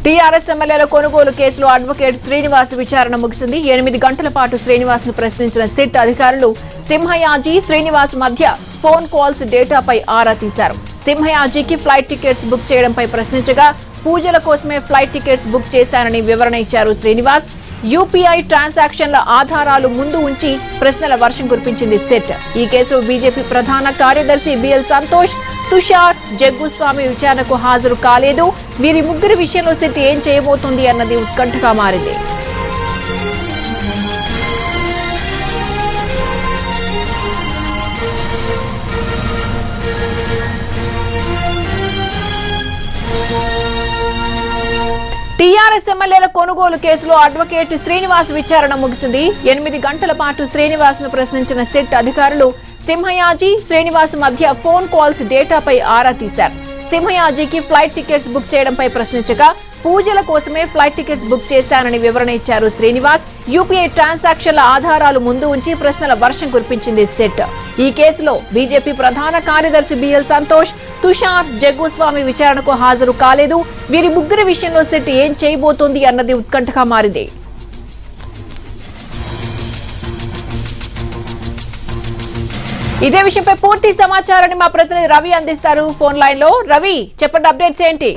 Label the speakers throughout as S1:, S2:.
S1: TRS ఎమ్మెల్యేల కొనుగోలు కేసులో అడ్వకేట్ శ్రీనివాస్ విచారణ ముగిసింది ఎనిమిది గంటల పాటు శ్రీనివాస్ ను ప్రశ్నించిన సిట్ అధికారులు సింహయాజీ శ్రీనివాస్ మధ్య ఫోన్ కాల్స్ డేటాపై ఆరా తీశారు సింహయాజీకి ఫ్లైట్ టికెట్స్ బుక్ చేయడంపై ప్రశ్నించగా పూజల కోసమే ఫ్లైట్ టికెట్స్ బుక్ చేశానని వివరణ ఇచ్చారు శ్రీనివాస్ యూపీఐ ట్రాన్సాక్షన్ల ఆధారాలు ముందు ఉంచి ప్రశ్నల వర్షం కురిపించింది సెట్ ఈ కేసులో బీజేపీ ప్రధాన కార్యదర్శి బిఎల్ సంతోష్ తుషార్ జగ్గుస్వామి విచారణకు హాజరు కాలేదు వీరి ముగ్గురి విషయంలో సెట్ ఏం చేయబోతోంది అన్నది ఉత్కంఠగా మారింది టీఆర్ఎస్ ఎమ్మెల్యేల కొనుగోలు కేసులో అడ్వకేట్ శ్రీనివాస్ విచారణ ముగిసింది ఎనిమిది గంటల పాటు శ్రీనివాస్ ను ప్రశ్నించిన సిట్ అధికారులు సింహయాజీ శ్రీనివాస్ మధ్య ఫోన్ కాల్స్ డేటాపై ఆరా తీశారు సింహయాజీకి ఫ్లైట్ టికెట్స్ బుక్ చేయడంపై ప్రశ్నించగా పూజల కోసమే ఫ్లైట్ టికెట్స్ బుక్ చేశానని వివరణ ఇచ్చారు శ్రీనివాస్ యూపీఐ ట్రాన్సాక్షన్ల ఆధారాలు ముందు ఉంచి ప్రశ్నల వర్షం కురిపించింది సెట్ ఈ కేసులో బీజేపీ ప్రధాన కార్యదర్శి బిఎల్ సంతోష్ తుషార్ జగ్గుస్వామి విచారణకు హాజరు కాలేదు వీరి ముగ్గురి విషయంలో సెట్ ఏం చేయబోతోంది అన్నది ఉత్కంఠగా మారింది ఇదే విషయంపై పూర్తి సమాచారాన్ని మా ప్రతినిధి రవి అందిస్తారు ఫోన్ లైన్ లో రవి చెప్పండి అప్డేట్స్ ఏంటి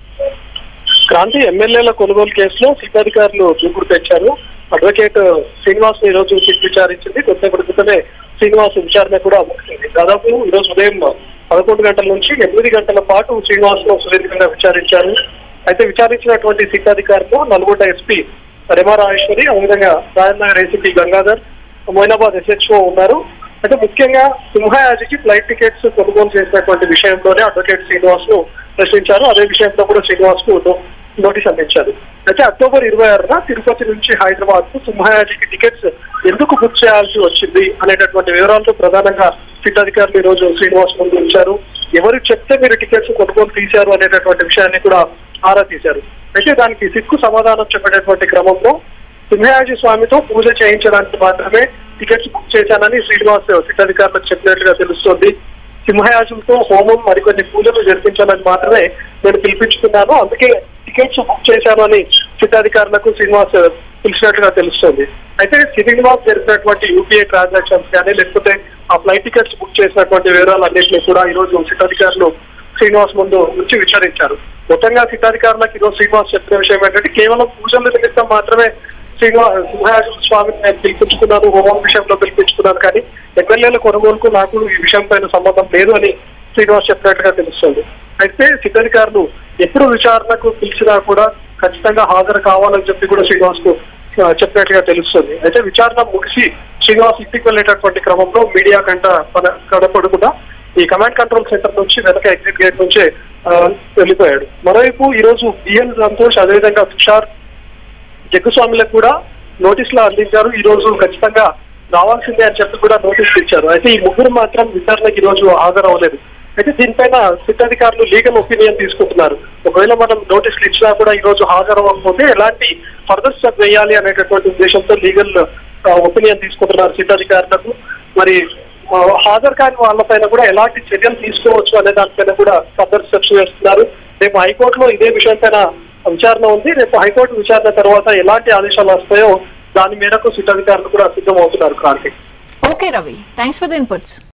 S2: క్రాంతి ఎమ్మెల్యేల కొనుగోలు కేసులో సిట్ అధికారులు దూకుడు తెచ్చారు అడ్వకేట్ శ్రీనివాస్ ఈ రోజు సిట్ విచారించింది కొద్దిసేపటి క్రితమే శ్రీనివాస్ విచారణ కూడా ముగిసింది దాదాపు ఈ రోజు ఉదయం పదకొండు గంటల నుంచి ఎనిమిది గంటల పాటు శ్రీనివాస్ ను సుదీర్ఘంగా విచారించారు అయితే విచారించినటువంటి సిట్ అధికారులు నల్గొండ ఎస్పీ రెమా రాజేశ్వరి అదేవిధంగా రాజనగర్ ఏసీపీ గంగాధర్ మొయినాబాద్ ఎస్హెచ్ఓ ఉన్నారు అయితే ముఖ్యంగా సింహయాజికి ఫ్లైట్ టికెట్స్ కొనుగోలు చేసినటువంటి విషయంలోనే అడ్వకేట్ శ్రీనివాస్ ను ప్రశ్నించారు అదే విషయంలో కూడా శ్రీనివాస్ కు నో- నోటీస్ అందించారు అయితే అక్టోబర్ ఇరవై ఆరున తిరుపతి నుంచి హైదరాబాద్ కు సింహయాజికి టికెట్స్ ఎందుకు బుక్ చేయాల్సి వచ్చింది అనేటటువంటి వివరాలతో ప్రధానంగా సిట్ అధికారులు ఈ రోజు శ్రీనివాస్ ముందు ఉంచారు ఎవరు చెప్తే మీరు టికెట్స్ కొనుగోలు తీశారు అనేటటువంటి విషయాన్ని కూడా ఆరా తీశారు అయితే దానికి సిక్కు సమాధానం చెప్పేటటువంటి క్రమంలో సింహయాజీ స్వామితో పూజ చేయించడానికి మాత్రమే టికెట్స్ బుక్ చేశానని శ్రీనివాస్ సిట్ అధికారులకు చెప్పినట్లుగా తెలుస్తోంది సింహయాజులతో హోమం మరికొన్ని పూజలు జరిపించాలని మాత్రమే నేను పిలిపించుకున్నాను అందుకే టికెట్స్ బుక్ చేశాను అని సిట్ అధికారులకు శ్రీనివాస్ పిలిచినట్లుగా తెలుస్తోంది అయితే శ్రీనివాస్ జరిపినటువంటి యూపీఐ ట్రాన్సాక్షన్స్ కానీ లేకపోతే ఆ ఫ్లైట్ టికెట్స్ బుక్ చేసినటువంటి వివరాలన్నింటినీ కూడా ఈ రోజు సిట్ అధికారులు శ్రీనివాస్ ముందు ఉంచి విచారించారు మొత్తంగా సిట్ అధికారులకు ఈరోజు శ్రీనివాస్ చెప్పిన విషయం ఏంటంటే కేవలం పూజల నిమిత్తం మాత్రమే శ్రీనివాస్ సింహాచల స్వామిని నేను పిలిపించుకున్నాను హోమం విషయంలో పిలిపించుకున్నాను కానీ ఎమ్మెల్యేల కొనుగోలుకు నాకు ఈ విషయం పైన సంబంధం లేదు అని శ్రీనివాస్ చెప్పినట్టుగా తెలుస్తుంది అయితే సిద్ధాధికారులు ఎప్పుడు విచారణకు పిలిచినా కూడా ఖచ్చితంగా హాజరు కావాలని చెప్పి కూడా శ్రీనివాస్ కు ఆ, చెప్పినట్టుగా తెలుస్తుంది అయితే విచారణ ముగిసి శ్రీనివాస్ ఇంటికి వెళ్ళేటటువంటి క్రమంలో మీడియా కంట కనపడకుండా ఈ కమాండ్ కంట్రోల్ సెంటర్ నుంచి వెనక ఎగ్జిట్ గేట్ నుంచే ఆ, వెళ్ళిపోయాడు మరోవైపు ఈ రోజు బిఎల్ సంతోష్ అదేవిధంగా తుషార్ జగ్గుస్వామిలకు కూడా నోటీసులు అందించారు ఈ రోజు ఖచ్చితంగా రావాల్సిందే అని చెప్పి కూడా నోటీసులు ఇచ్చారు అయితే ఈ ముగ్గురు మాత్రం విచారణకి ఈ రోజు హాజరవ్వలేదు అయితే దీనిపైన సిట్ అధికారులు లీగల్ ఒపీనియన్ తీసుకుంటున్నారు ఒకవేళ మనం నోటీసులు ఇచ్చినా కూడా ఈ రోజు హాజరవ్వకపోతే ఎలాంటి ఫర్దర్ స్టెప్ వేయాలి అనేటటువంటి ఉద్దేశంతో లీగల్ ఒపీనియన్ తీసుకుంటున్నారు సిట్ అధికారులకు మరి ఆ, హాజరు కాని వాళ్ళపైన కూడా ఎలాంటి చర్యలు తీసుకోవచ్చు అనే దానిపైన కూడా ఫర్దర్ స్టెప్స్ వేస్తున్నారు రేపు హైకోర్టులో ఇదే విషయం పైన విచారణ ఉంది రేపు హైకోర్టు విచారణ తర్వాత ఎలాంటి ఆదేశాలు వస్తాయో దాని మేరకు సిట్ అధికారులు కూడా సిద్ధం అవుతున్నారు Kranthi
S1: okay Ravi thanks for the inputs